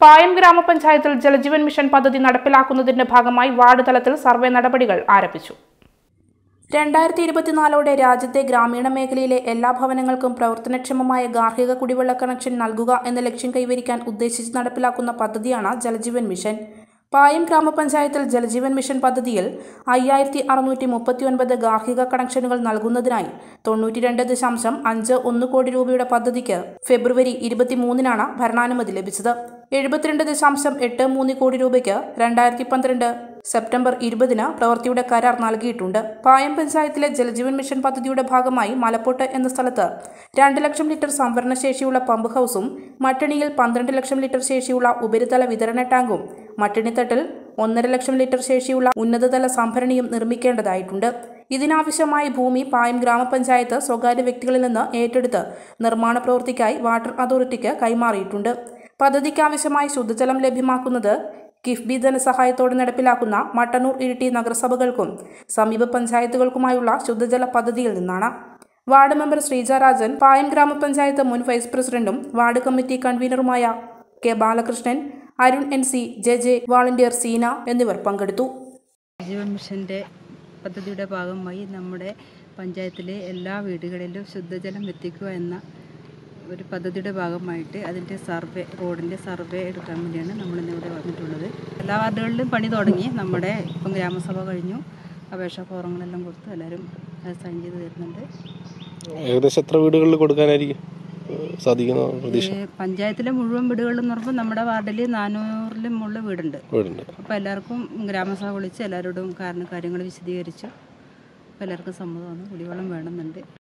പായം ഗ്രാമപഞ്ചായത്തിൽ ജലജീവൻ മിഷൻ പദ്ധതി നടപ്പിലാക്കുന്നതിന്റെ ഭാഗമായി വാർഡ് തലത്തിൽ സർവേ നടപടികൾ ആരംഭിച്ചു രണ്ടായിരത്തി ഇരുപത്തിനാലോടെ രാജ്യത്തെ ഗ്രാമീണ മേഖലയിലെ എല്ലാ ഭവനങ്ങൾക്കും പ്രവർത്തനക്ഷമമായ ഗാർഹിക കുടിവെള്ള കണക്ഷൻ നൽകുക എന്ന ലക്ഷ്യം കൈവരിക്കാൻ ഉദ്ദേശിച്ച് നടപ്പിലാക്കുന്ന പദ്ധതിയാണ് ജലജീവൻ മിഷൻ പായം ഗ്രാമപഞ്ചായത്തിൽ ജലജീവൻ മിഷൻ പദ്ധതിയിൽ അയ്യായിരത്തി അറുന്നൂറ്റി മുപ്പത്തി ഒൻപത് ഗാർഹിക കണക്ഷനുകൾ നൽകുന്നതിനായി തൊണ്ണൂറ്റി രണ്ട് ദശാംശം അഞ്ച് ഒന്ന് കോടി രൂപയുടെ പദ്ധതിക്ക് ഫെബ്രുവരി ഇരുപത്തിമൂന്നിനാണ് ഭരണാനുമതി ലഭിച്ചത് എഴുപത്തിരണ്ട് ദശാംശം എട്ട് മൂന്ന് കോടി രൂപയ്ക്ക് രണ്ടായിരത്തി പന്ത്രണ്ട് സെപ്റ്റംബർ ഇരുപതിന് പ്രവൃത്തിയുടെ കരാർ നൽകിയിട്ടുണ്ട് പായം പഞ്ചായത്തിലെ ജലജീവൻ മിഷൻ പദ്ധതിയുടെ ഭാഗമായി മലപ്പോട്ട് എന്ന സ്ഥലത്ത് രണ്ട് ലക്ഷം ലിറ്റർ സംഭരണ ശേഷിയുള്ള പമ്പ് ഹൗസും മട്ടണിയിൽ പന്ത്രണ്ട് ലക്ഷം ലിറ്റർ ശേഷിയുള്ള ഉപരിതല വിതരണ ടാങ്കും മട്ടണിത്തട്ടിൽ ഒന്നര ലക്ഷം ലിറ്റർ ശേഷിയുള്ള ഉന്നതതല സംഭരണിയും നിർമ്മിക്കേണ്ടതായിട്ടുണ്ട് ഇതിനാവശ്യമായ ഭൂമി പായം ഗ്രാമപഞ്ചായത്ത് സ്വകാര്യ വ്യക്തികളിൽ നിന്ന് ഏറ്റെടുത്ത് നിർമ്മാണ പ്രവൃത്തിക്കായി വാട്ടർ അതോറിറ്റിക്ക് കൈമാറിയിട്ടുണ്ട് പദ്ധതിക്കാവശ്യമായ ശുദ്ധജലം ലഭ്യമാക്കുന്നത് കിഫ്ബി ധനസഹായത്തോടെ നടപ്പിലാക്കുന്ന മട്ടന്നൂർ ഇരിട്ടി നഗരസഭകൾക്കും സമീപ പഞ്ചായത്തുകൾക്കുമായുള്ള ശുദ്ധജല പദ്ധതിയിൽ നിന്നാണ് വാർഡ് മെമ്പർ ശ്രീജ രാജൻ പായം ഗ്രാമപഞ്ചായത്ത് മുൻ വൈസ് പ്രസിഡന്റും വാർഡ് കമ്മിറ്റി കൺവീനറുമായ K Balakrishnan Arun N C J J volunteer Seena എന്നിവർ പങ്കെടുത്തു ജീവൻ മിഷൻ്റെ പദ്ധതിയുടെ ഭാഗമായി നമ്മുടെ പഞ്ചായത്തിലെ എല്ലാ വീടുകളിലും ശുദ്ധജലം എത്തിക്കുക എന്ന ഒരു പദ്ധതിയുടെ ഭാഗമായിട്ട് അതിൻ്റെ സർവേ റോഡിൻ്റെ സർവേ എടുക്കാൻ വേണ്ടിയാണ് നമ്മളിന്ന് ഇവിടെ വന്നിട്ടുള്ളത് എല്ലാ വാർഡുകളിലും പണി തുടങ്ങി നമ്മുടെ ഇപ്പം ഗ്രാമസഭ കഴിഞ്ഞു അപേക്ഷാ ഫോറങ്ങളെല്ലാം കൊടുത്ത് എല്ലാവരും അത് സൈൻ ചെയ്ത് തരുന്നുണ്ട് ഏകദേശം എത്ര വീടുകളിൽ കൊടുക്കാനായിരിക്കും സാധിക്കുന്ന പ്രതീക്ഷ ഈ പഞ്ചായത്തിലെ മുഴുവൻ വീടുകളിൽ എന്ന് പറയുമ്പോൾ നമ്മുടെ വാർഡിൽ നാനൂറിലും മുകളിൽ വീടുണ്ട് വീടുണ്ട് അപ്പോൾ എല്ലാവർക്കും ഗ്രാമസഭ വിളിച്ച് എല്ലാവരോടും കാരണം കാര്യങ്ങൾ വിശദീകരിച്ചു അപ്പോൾ എല്ലാവർക്കും സമ്മതമാണ് കുടിവെള്ളം വേണമെന്നുണ്ട്